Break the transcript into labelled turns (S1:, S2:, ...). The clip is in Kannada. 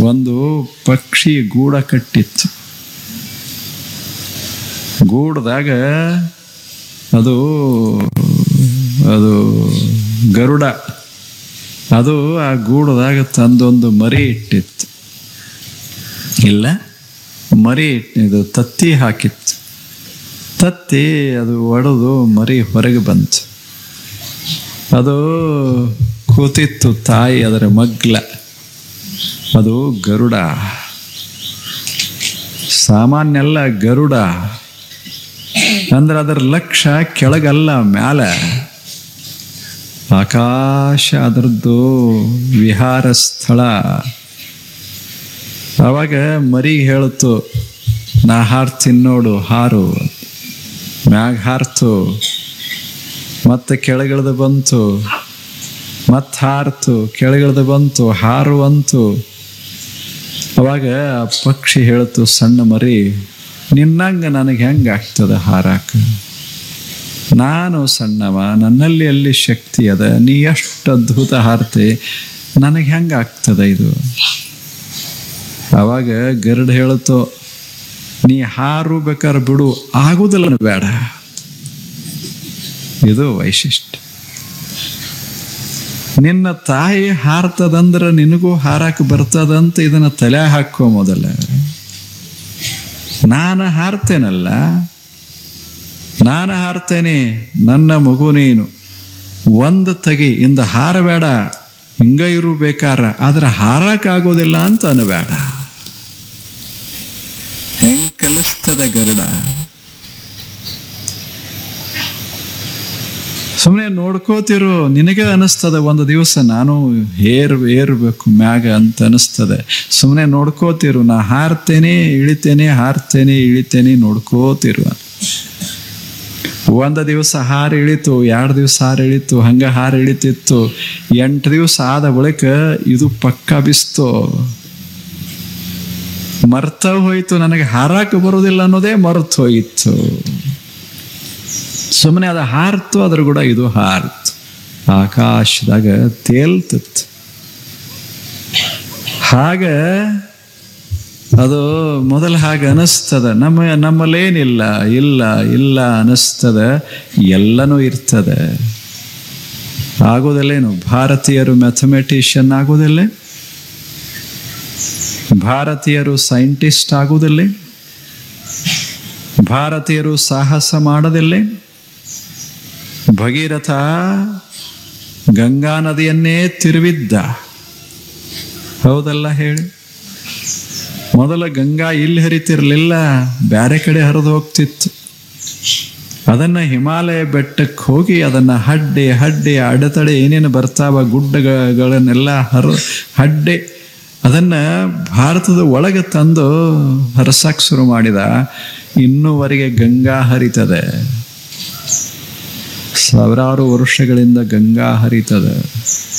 S1: ಒಂದು ಪಕ್ಷಿ ಗೂಡ ಕಟ್ಟಿತ್ತು ಗೂಡದಾಗ ಅದು ಅದು ಗರುಡ ಅದು ಆ ಗೂಡದಾಗ ತಂದೊಂದು ಮರಿ ಇಟ್ಟಿತ್ತು ಇಲ್ಲ ಮರಿ ಇಟ್- ಇದು ತತ್ತಿ ಹಾಕಿತ್ತು ತತ್ತಿ ಅದು ಒಡೆದು ಮರಿ ಹೊರಗೆ ಬಂತು ಅದು ಕೂತಿತ್ತು ತಾಯಿ ಅದರ ಮಗ್ಲ ಅದು ಗರುಡ ಸಾಮಾನ್ಯ ಅಲ್ಲ ಗರುಡ ಅಂದ್ರೆ ಅದರ ಲಕ್ಷ್ಯ ಕೆಳಗಲ್ಲ ಮ್ಯಾಲ ಆಕಾಶ ಅದರದ್ದು ವಿಹಾರ ಸ್ಥಳ ಅವಾಗ ಮರಿ ಹೇಳ್ತು ನಾ ಹಾರ್ತೀನಿ ನೋಡು ಹಾರು ಮ್ಯಾಗ ಹಾರ್ತು ಮತ್ತೆ ಕೆಳಗಿಳ್ದು ಬಂತು ಮತ್ತೆ ಹಾರ್ತು ಕೆಳಗಿಳ್ದು ಬಂತು ಹಾರು ಅಂತು ಅವಾಗ ಆ ಪಕ್ಷಿ ಹೇಳ್ತು ಸಣ್ಣ ಮರಿ ನಿನ್ನಂಗ ನನಗೆ ಹೆಂಗೆ ಆಗ್ತದ ಹಾರಾಕ ನಾನು ಸಣ್ಣವ ನನ್ನಲ್ಲಿ ಎಲ್ಲಿ ಶಕ್ತಿ ಅದ ನೀ ಎಷ್ಟು ಅದ್ಭುತ ಹಾರ್ತೆ ನನಗೆ ಹೆಂಗೆ ಆಗ್ತದ ಇದು ಅವಾಗ ಗರುಡ ಹೇಳ್ತು ನೀ ಹಾರು ಬೇಕಾದ್ರೆ ಬಿಡು ಆಗುದಿಲ್ಲ ಬೇಡ ಇದು ವೈಶಿಷ್ಟ್ಯ ನಿನ್ನ ತಾಯಿ ಹಾರ್ತದಂದ್ರೆ ನಿನಗೂ ಹಾರಕ್ಕೆ ಬರ್ತದಂತ ಇದನ್ನ ತಲೆ ಹಾಕೋ ಮೊದಲ ನಾನು ಹಾರ್ತೇನಲ್ಲ ನಾನು ಹಾರ್ತೇನೆ ನನ್ನ ಮಗು ನೀನು ಒಂದು ತಗಿ ಇಂದ ಹಾರಬೇಡ ಹಿಂಗ ಇರು ಬೇಕಾರ ಆದ್ರೆ ಹಾರಕ್ಕಾಗೋದಿಲ್ಲ ಅಂತ ಅನ್ಬೇಡ ಹೆಂಗ್ ಕಲಿಸ್ತದ ಗರುಡ ಸುಮ್ಮನೆ ನೋಡ್ಕೋತಿರು ನಿನಗೆ ಅನಿಸ್ತದ ಒಂದು ದಿವಸ ನಾನು ಏರ್ ಏರ್ಬೇಕು ಮ್ಯಾಗ ಅಂತ ಅನಿಸ್ತದೆ ಸುಮ್ಮನೆ ನೋಡ್ಕೋತಿರು ನಾ ಹಾರ್ತೇನೆ ಇಳಿತೇನೆ ಹಾರ್ತೇನೆ ಇಳಿತೇನೆ ನೋಡ್ಕೋತಿರು ಒಂದು ದಿವಸ ಹಾರು ಇಳಿತು ಎರಡು ದಿವಸ ಹಾರು ಇಳಿತು ಹಂಗ ಹಾರು ಇಳಿತಿತ್ತು ಎಂಟು ದಿವಸ ಆದ ಬಳಿಕ ಇದು ಪಕ್ಕ ಬಿಸ್ತು ಮರ್ತ ಹೋಯ್ತು ನನಗೆ ಹಾರಾಕ ಬರೋದಿಲ್ಲ ಅನ್ನೋದೇ ಮರ್ತು ಹೋಯಿತು ಸುಮ್ಮನೆ ಅದು ಹಾರ್ತು ಅದ್ರ ಕೂಡ ಇದು ಹಾರ್ತು ಆಕಾಶದಾಗ ತೇಲ್ತಿತ್ತು ಹಾಗ ಅದು ಮೊದಲು ಹಾಗೆ ಅನಿಸ್ತದ ನಮ್ಮ ನಮ್ಮಲ್ಲೇನಿಲ್ಲ ಇಲ್ಲ ಇಲ್ಲ ಅನಿಸ್ತದ ಎಲ್ಲನೂ ಇರ್ತದೆ ಆಗೋದಿಲ್ಲೇನು ಭಾರತೀಯರು ಮ್ಯಾಥಮೆಟಿಷಿಯನ್ ಆಗೋದಿಲ್ಲ ಭಾರತೀಯರು ಸೈಂಟಿಸ್ಟ್ ಆಗುವುದಿಲ್ಲ ಭಾರತೀಯರು ಸಾಹಸ ಮಾಡದಿಲ್ಲ ಭಗೀರಥ ಗಂಗಾ ನದಿಯನ್ನೇ ತಿರುವಿದ್ದ ಹೌದಲ್ಲ ಹೇಳಿ ಮೊದಲ ಗಂಗಾ ಇಲ್ಲಿ ಹರಿತಿರ್ಲಿಲ್ಲ ಬ್ಯಾರೆ ಕಡೆ ಹರಿದು ಹೋಗ್ತಿತ್ತು ಅದನ್ನ ಹಿಮಾಲಯ ಬೆಟ್ಟಕ್ಕೆ ಹೋಗಿ ಅದನ್ನ ಹಡ್ಡೆ ಹಡ್ಡೆ ಅಡೆತಡೆ ಏನೇನು ಬರ್ತಾವ ಗುಡ್ಡಗಳನ್ನೆಲ್ಲ ಹರ ಹಡ್ಡೆ ಅದನ್ನ ಭಾರತದ ಒಳಗೆ ತಂದು ಹರಸಕ್ ಶುರು ಮಾಡಿದ ಇನ್ನೂವರೆಗೆ ಗಂಗಾ ಹರಿತದೆ ಸಾವಿರಾರು ವರ್ಷಗಳಿಂದ ಗಂಗಾ ಹರಿತದೆ